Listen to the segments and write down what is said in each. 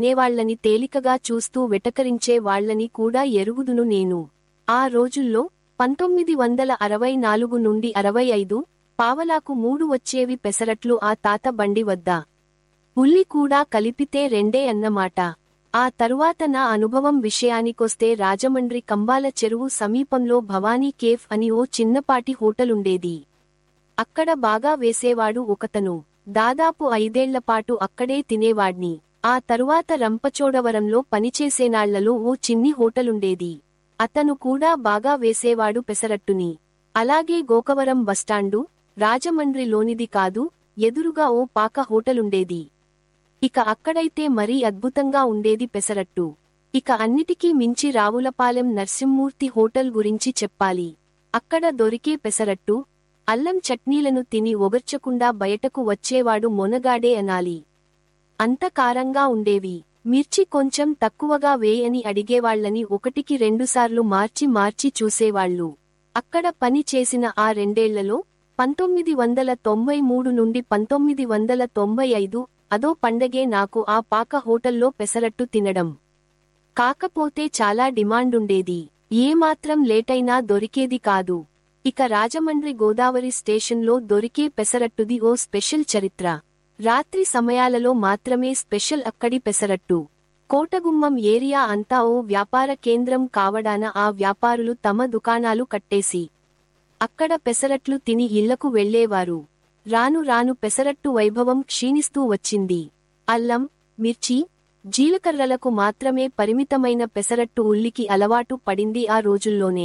తినేవాళ్లని తేలికగా చూస్తూ వెటకరించే వాళ్లని కూడా ఎరుగుదును నేను ఆ రోజుల్లో పంతొమ్మిది వందల అరవై నాలుగు నుండి అరవై ఐదు పావలాకు మూడు వచ్చేవి పెసరట్లు ఆ తాత బండి వద్ద ఉల్లి కూడా కలిపితే రెండే అన్నమాట ఆ తరువాత నా అనుభవం విషయానికొస్తే రాజమండ్రి కంబాల చెరువు సమీపంలో భవానీ కేఫ్ అని ఓ చిన్నపాటి హోటలుండేది అక్కడ బాగా వేసేవాడు ఒకతను దాదాపు ఐదేళ్లపాటు అక్కడే తినేవాడ్ని ఆ తరువాత రంపచోడవరంలో పనిచేసేనాళ్లలో ఓ చిన్ని హోటలుండేది అతను కూడా బాగా వేసేవాడు పెసరట్టుని అలాగే గోకవరం బస్టాండు రాజమండ్రిలోనిది కాదు ఎదురుగా ఓ పాక హోటలుండేది ఇక అక్కడైతే మరీ అద్భుతంగా ఉండేది పెసరట్టు ఇక అన్నిటికీ మించి రావులపాలెం నర్సింమూర్తి హోటల్ గురించి చెప్పాలి అక్కడ దొరికే పెసరట్టు అల్లం చట్నీలను తిని ఒగర్చకుండా బయటకు వచ్చేవాడు మొనగాడే అనాలి అంత కారంగా ఉండేవి మిర్చి కొంచెం తక్కువగా వేయని అడిగేవాళ్లని ఒకటికి రెండుసార్లు మార్చి మార్చి చూసేవాళ్లు అక్కడ పని చేసిన ఆ రెండేళ్లలో పంతొమ్మిది వందల తొంభై మూడు నుండి పంతొమ్మిది వందల తొంభై ఐదు అదో పండగే నాకు ఆ పాక హోటల్లో పెసరట్టు తినడం కాకపోతే చాలా డిమాండుండేది ఏమాత్రం లేటైనా దొరికేది కాదు ఇక రాజమండ్రి గోదావరి స్టేషన్లో దొరికే పెసరట్టుది ఓ స్పెషల్ చరిత్ర రాత్రి సమయాలలో మాత్రమే స్పెషల్ అక్కడి పెసరట్టు కోటగుమ్మం ఏరియా అంతా ఓ వ్యాపార కేంద్రం కావడాన ఆ వ్యాపారులు తమ దుకాణాలు కట్టేసి అక్కడ పెసరట్లు తిని ఇళ్లకు వెళ్లేవారు రాను రాను పెసరట్టు వైభవం క్షీణిస్తూ వచ్చింది అల్లం మిర్చి జీలకర్రలకు మాత్రమే పరిమితమైన పెసరట్టు ఉల్లికి అలవాటు పడింది ఆ రోజుల్లోనే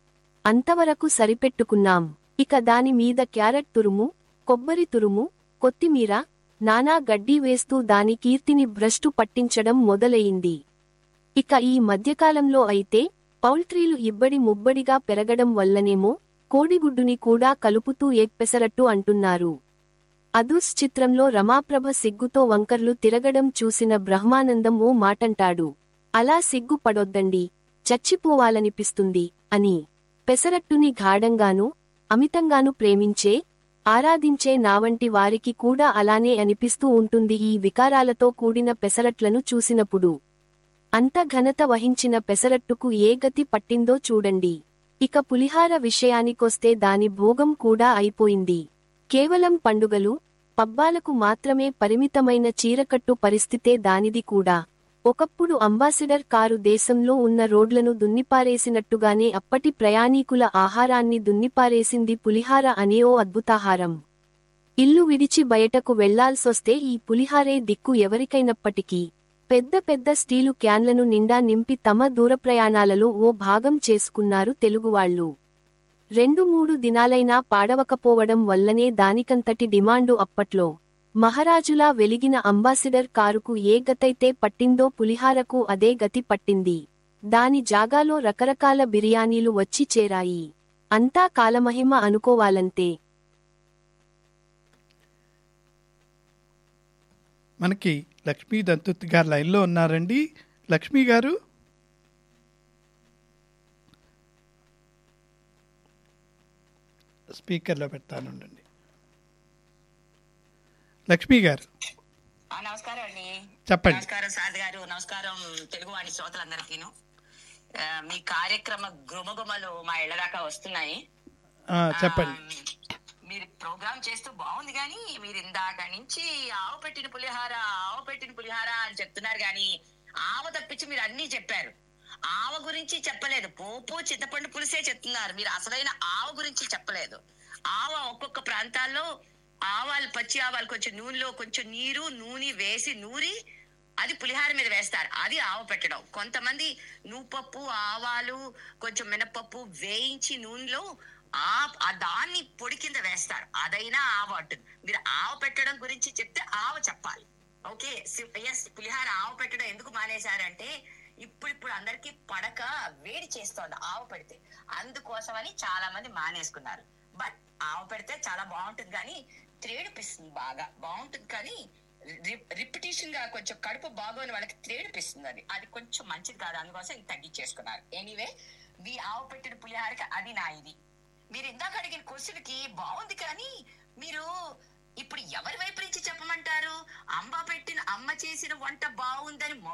అంతవరకు సరిపెట్టుకున్నాం ఇక దాని మీద క్యారెట్ తురుము కొబ్బరి తురుము కొత్తిమీర నానా గడ్డి వేస్తూ దాని కీర్తిని భ్రష్టు పట్టించడం మొదలయింది ఇక ఈ మధ్యకాలంలో అయితే పౌల్ట్రీలు ఇబ్బడి ముబ్బడిగా పెరగడం వల్లనేమో కోడిగుడ్డుని కూడా కలుపుతూ ఎగ్ పెసరట్టు అంటున్నారు అదుస్ చిత్రంలో రమాప్రభ సిగ్గుతో వంకర్లు తిరగడం చూసిన బ్రహ్మానందం ఓ మాటంటాడు అలా సిగ్గు పడొద్దండి చచ్చిపోవాలనిపిస్తుంది అని పెసరట్టుని గాఢంగానూ అమితంగానూ ప్రేమించే ఆరాధించే నావంటి వారికి కూడా అలానే అనిపిస్తూ ఉంటుంది ఈ వికారాలతో కూడిన పెసరట్లను చూసినప్పుడు అంత ఘనత వహించిన పెసరట్టుకు ఏ గతి పట్టిందో చూడండి ఇక పులిహార విషయానికొస్తే దాని భోగం కూడా అయిపోయింది కేవలం పండుగలు పబ్బాలకు మాత్రమే పరిమితమైన చీరకట్టు పరిస్థితే దానిది కూడా ఒకప్పుడు అంబాసిడర్ కారు దేశంలో ఉన్న రోడ్లను దున్నిపారేసినట్టుగానే అప్పటి ప్రయాణీకుల ఆహారాన్ని దున్నిపారేసింది పులిహార అనే ఓ అద్భుతాహారం ఇల్లు విడిచి బయటకు వెళ్లాల్సొస్తే ఈ పులిహారే దిక్కు ఎవరికైనప్పటికీ పెద్ద పెద్ద స్టీలు క్యాన్లను నిండా నింపి తమ దూరప్రయాణాలలో ఓ భాగం చేసుకున్నారు తెలుగువాళ్లు రెండు మూడు దినాలైనా పాడవకపోవడం వల్లనే దానికంతటి డిమాండు అప్పట్లో మహారాజులా వెలిగిన అంబాసిడర్ కారుకు ఏ గతైతే పట్టిందో పులిహారకు అదే గతి పట్టింది దాని జాగాలో రకరకాల బిర్యానీలు వచ్చి చేరాయి అంతా కాలమహిమ అనుకోవాలంతే మనకి లక్ష్మీ దంతుత్ గారు లైన్లో ఉన్నారండి లక్ష్మి గారు స్పీకర్లో పెడతానుండండి లక్ష్మి గారు ఆ, నమస్కారం అండి చెప్పండి. నమస్కారం సార్ గారు నమస్కారం తెలుగు వాణి శ్రోతలందరికీను ఆ, మీ కార్యక్రమ గుమగుమలు మా ఇళ్ల దాకా వస్తున్నాయి ఆ, చెప్పండి ఆ, మీరు ప్రోగ్రామ్ చేస్తూ బాగుంది కానీ మీరు ఇందాక నుంచి ఆవు పెట్టిన పులిహార ఆవు పెట్టిన పులిహార అని చెప్తున్నారు కానీ ఆవ తప్పించి మీరు అన్ని చెప్పారు ఆవ గురించి చెప్పలేదు పోపు చింతపండు పులిసే చెప్తున్నారు మీరు అసలైన ఆవ గురించి చెప్పలేదు ఆవ ఒక్కొక్క ప్రాంతాల్లో ఆవాలు పచ్చి ఆవాలు కొంచెం నూనెలో కొంచెం నీరు నూనె వేసి నూరి అది పులిహార మీద వేస్తారు అది ఆవ పెట్టడం కొంతమంది నువ్వుపప్పు ఆవాలు కొంచెం మినపప్పు వేయించి నూనెలో ఆ ఆ దాన్ని పొడి కింద వేస్తారు అదైనా ఆవ అంటుంది మీరు ఆవ పెట్టడం గురించి చెప్తే ఆవ చెప్పాలి ఓకే ఎస్ పులిహార ఆవ పెట్టడం ఎందుకు మానేశారంటే ఇప్పుడు ఇప్పుడు అందరికి పడక వేడి చేస్తోంది ఆవ పెడితే అందుకోసమని చాలా మంది మానేసుకున్నారు బట్ ఆవ పెడితే చాలా బాగుంటుంది కానీ త్రేడిపిస్తుంది బాగా బాగుంటుంది కానీ రిపిటేషన్ గా కొంచెం కడుపు బాగోని వాళ్ళకి త్రేడిపిస్తుంది అది అది కొంచెం మంచిది కాదు అందుకోసం ఇది తగ్గించేసుకున్నారు ఎనీవే మీ ఆవు పెట్టిన పులిహారకి అది నా ఇది మీరు ఇందాక అడిగిన క్వశ్చన్ కి బాగుంది కానీ మీరు ఇప్పుడు ఎవరి వైపు నుంచి చెప్పమంటారు అమ్మ పెట్టిన అమ్మ చేసిన వంట బాగుందని